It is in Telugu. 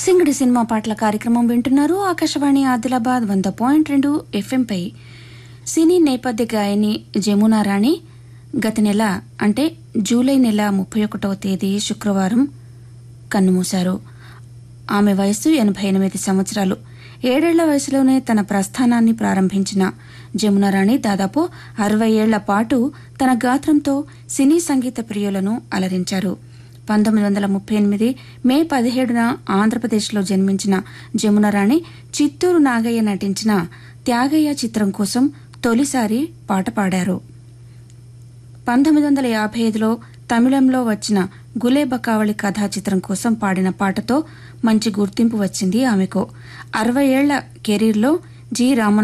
సింగడి సినిమా పాటల కార్యక్రమం వింటున్నారు ఆకాశవాణి ఆదిలాబాద్ వంద పాయింట్ రెండు ఎఫ్ఎంపై సినీ నేపథ్య గాయని జమునా రాణి గత నెల అంటే జూలై నెల ముప్పై ఒకటవ తేదీ శుక్రవారం కన్నుమూశారు ఆమె వయస్సు ఎనభై ఎనిమిది సంవత్సరాలు ఏడేళ్ల వయసులోనే తన ప్రస్థానాన్ని ప్రారంభించిన జమునారాణి దాదాపు అరవై ఏళ్ల పాటు తన గాత్రంతో సినీ సంగీత ప్రియులను అలరించారు పంతొమ్మిది వందల ముప్పై ఎనిమిది మే పదిహేడున ఆంధ్రప్రదేశ్లో జన్మించిన జమునారాణి చిత్తూరు నాగయ్య నటించిన త్యాగయ్య చిత్రం కోసం తొలిసారి పాట పాడారు పంతొమ్మిది వందల యాభై ఐదులో తమిళంలో వచ్చిన గులేబకావళి కథా చిత్రం కోసం పాడిన పాటతో మంచి గుర్తింపు వచ్చింది ఆమెకు అరవై ఏళ్ల కెరీర్లో జి రామన